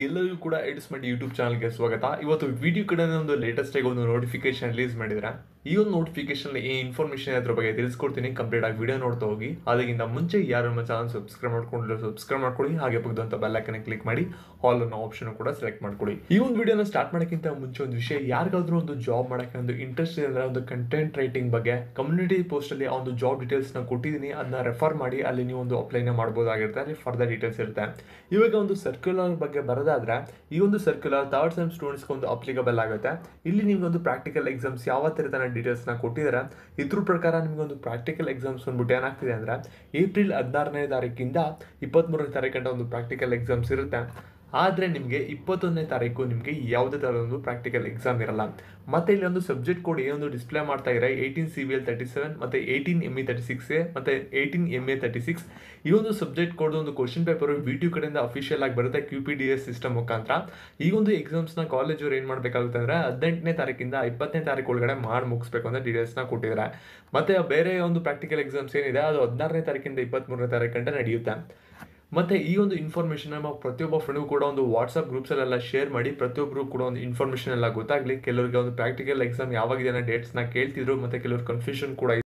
ಎಲ್ಲರಿಗೂ ಕೂಡ ಎಡ್ಸ್ ಮಾಡಿ ಯೂಟ್ಯೂಬ್ ಚಾನಲ್ಗೆ ಸ್ವಾಗತ ಇವತ್ತು ವಿಡಿಯೋ ಕಡೆ ಒಂದು ಲೇಟೆಸ್ಟ್ ಆಗಿ ಒಂದು ನೋಟಿಫಿಕೇಶನ್ ರಿಲೀಸ್ ಮಾಡಿದ್ರೆ ಈ ಒಂದು ನೋಟಿಫಿಕೇಶನ್ ಈ ಇನ್ಫಾರ್ಮೇಶನ್ ಅದ್ರ ಬಗ್ಗೆ ತಿಳಿಸ್ಕೊಡ್ತೀನಿ ಕಂಪ್ಲೀಟ್ ಆಗಿ ವಿಡಿಯೋ ನೋಡ್ತಾ ಹೋಗಿ ಅದಕ್ಕಿಂತ ಮುಂಚೆ ಯಾರು ನಮ್ಮ ಚಾನಲ್ ಸಬ್ಸ್ಕ್ರೈಬ್ ಮಾಡ್ಕೊಂಡಿಲ್ಲ ಸಬ್ಸ್ಕ್ರೈಬ್ ಮಾಡ್ಕೊಳ್ಳಿ ಹಾಗೆ ಪಕ್ಕದಂತ ಬೆಲ್ ಐಕನ್ ಕ್ಲಿಕ್ ಮಾಡಿ ಆಲ್ ಅನ್ನೋ ಆಪ್ಷನ್ ಕೂಡ ಸೆಲೆಕ್ಟ್ ಮಾಡ್ಕೊಳ್ಳಿ ಈ ಒಂದು ವಿಡಿಯೋನ ಸ್ಟಾರ್ಟ್ ಮಾಡೋಕ್ಕಿಂತ ಮುಂಚೆ ಒಂದು ವಿಷಯ ಯಾರಿಗಾದ್ರೂ ಒಂದು ಜಾಬ್ ಮಾಡೋಕ್ಕೆ ಒಂದು ಇಂಟ್ರೆಸ್ಟ್ ಇದೆ ಅಂದ್ರೆ ಒಂದು ಕಂಟೆಂಟ್ ರೈಟಿಂಗ್ ಬಗ್ಗೆ ಕಮ್ಯುನಿಟಿ ಪೋಸ್ಟ್ ಅಲ್ಲಿ ಆ ಒಂದು ಜಾಬ್ ಡೀಟೇಲ್ಸ್ ನ ಕೊಟ್ಟಿದ್ದೀನಿ ಅದನ್ನ ರೆಫರ್ ಮಾಡಿ ಅಲ್ಲಿ ನೀವು ಒಂದು ಅಪ್ಲೈನ ಮಾಡ್ಬೋದಾಗಿರುತ್ತೆ ಅಲ್ಲಿ ಫರ್ದರ್ ಡೀಟೇಲ್ಸ್ ಇರುತ್ತೆ ಇವಾಗ ಒಂದು ಸರ್ಕ್ಯುಲರ್ ಬಗ್ಗೆ ಬರೋದಾದ್ರೆ ಈ ಒಂದು ಸರ್ಕ್ಯುಲರ್ ಥರ್ಡ್ ಸೆಮ್ ಸ್ಟೂಡೆಂಟ್ಸ್ಗೆ ಒಂದು ಅಪ್ಲಿಕಬಲ್ ಆಗುತ್ತೆ ಇಲ್ಲಿ ನಿಮ್ಗೆ ಒಂದು ಪ್ರಾಕ್ಟಿಕಲ್ ಎಕ್ಸಾಮ್ಸ್ ಯಾವ ಥರದ ಡೀಟೇಲ್ಸ್ನ ಕೊಟ್ಟಿದ್ದಾರೆ ಇದ್ರ ಪ್ರಕಾರ ನಿಮ್ಗೆ ಒಂದು ಪ್ರಾಕ್ಟಿಕಲ್ ಎಕ್ಸಾಮ್ಸ್ ಬಂದ್ಬಿಟ್ಟು ಏನಾಗ್ತಿದೆ ಅಂದ್ರೆ ಏಪ್ರಿಲ್ ಹದಿನಾರನೇ ತಾರೀಕಿಂದ ಇಪ್ಪತ್ತ್ಮೂರನೇ ತಾರೀಕು ಒಂದು ಪ್ರಾಕ್ಟಿಕಲ್ ಎಕ್ಸಾಮ್ಸ್ ಇರುತ್ತೆ ಆದರೆ ನಿಮಗೆ ಇಪ್ಪತ್ತೊಂದನೇ ತಾರೀಕು ನಿಮಗೆ ಯಾವುದೇ ಥರದ ಒಂದು ಪ್ರಾಕ್ಟಿಕಲ್ ಎಕ್ಸಾಮ್ ಇರಲ್ಲ ಮತ್ತೆ ಇಲ್ಲಿ ಒಂದು ಸಬ್ಜೆಕ್ಟ್ ಕೋಡ್ ಏನೊಂದು ಡಿಸ್ಪ್ಲೇ ಮಾಡ್ತಾ ಇದ್ದಾರೆ eighteen C V L thirty seven ಮತ್ತು eighteen M E thirty six A ಮತ್ತು eighteen M A thirty six ಈ ಒಂದು ಸಬ್ಜೆಕ್ಟ್ ಕೋಡ್ ಒಂದು ಕ್ವಶನ್ ಪೇಪರ್ ವಿ ಟಿ ಕಡೆಯಿಂದ ಅಫಿಷಿಯಲ್ ಆಗಿ ಬರುತ್ತೆ Q P D S system ಮುಖಾಂತರ ಈ ಒಂದು ಎಕ್ಸಾಮ್ಸ್ನ ಕಾಲೇಜವ್ರು ಏನು ಮಾಡಬೇಕಾಗುತ್ತೆ ಅಂದರೆ ಹದಿನೆಂಟನೇ ತಾರೀಕಿಂದ ಇಪ್ಪತ್ತನೇ ತಾರೀಕು ಒಳಗಡೆ ಮಾಡಿ ಮುಗಿಸ್ಬೇಕು ಅಂತ ಡೀಟೇಲ್ಸ್ನ ಕೊಟ್ಟಿದ್ದಾರೆ ಮತ್ತು ಬೇರೆ ಒಂದು ಪ್ರಾಕ್ಟಿಕಲ್ ಎಕ್ಸಾಮ್ಸ್ ಏನಿದೆ ಅದು ಹದಿನಾರನೇ ತಾರೀಕಿಂದ ಇಪ್ಪತ್ತ್ಮೂರನೇ ತಾರೀಕು ಗಂಟೆ ನಡೆಯುತ್ತೆ ಮತ್ತೆ ಈ ಒಂದು ಇನ್ಫಾರ್ಮೇಷನ್ ನಮ್ಮ ಪ್ರತಿಯೊಬ್ಬ ಫ್ರೆಂಡ್ಗೂ ಕೂಡ ಒಂದು ವಾಟ್ಸಪ್ ಗ್ರೂಪ್ಸಲ್ಲೆಲ್ಲ ಶೇರ್ ಮಾಡಿ ಪ್ರತಿಯೊಬ್ಬರು ಕೂಡ ಒಂದು ಇನ್ಫಾರ್ಮೇಷನ್ ಎಲ್ಲ ಗೊತ್ತಾಗಲಿ ಕೆಲವರಿಗೆ ಒಂದು ಪ್ರಾಕ್ಟಿಕಲ್ ಎಕ್ಸಾಮ್ ಯಾವಾಗಿದೆ ಅನ್ನೋ ಡೇಟ್ಸ್ನ ಕೇಳ್ತಿದ್ರು ಮತ್ತೆ ಕೆಲವರು ಕನ್ಫ್ಯೂಷನ್ ಕೂಡ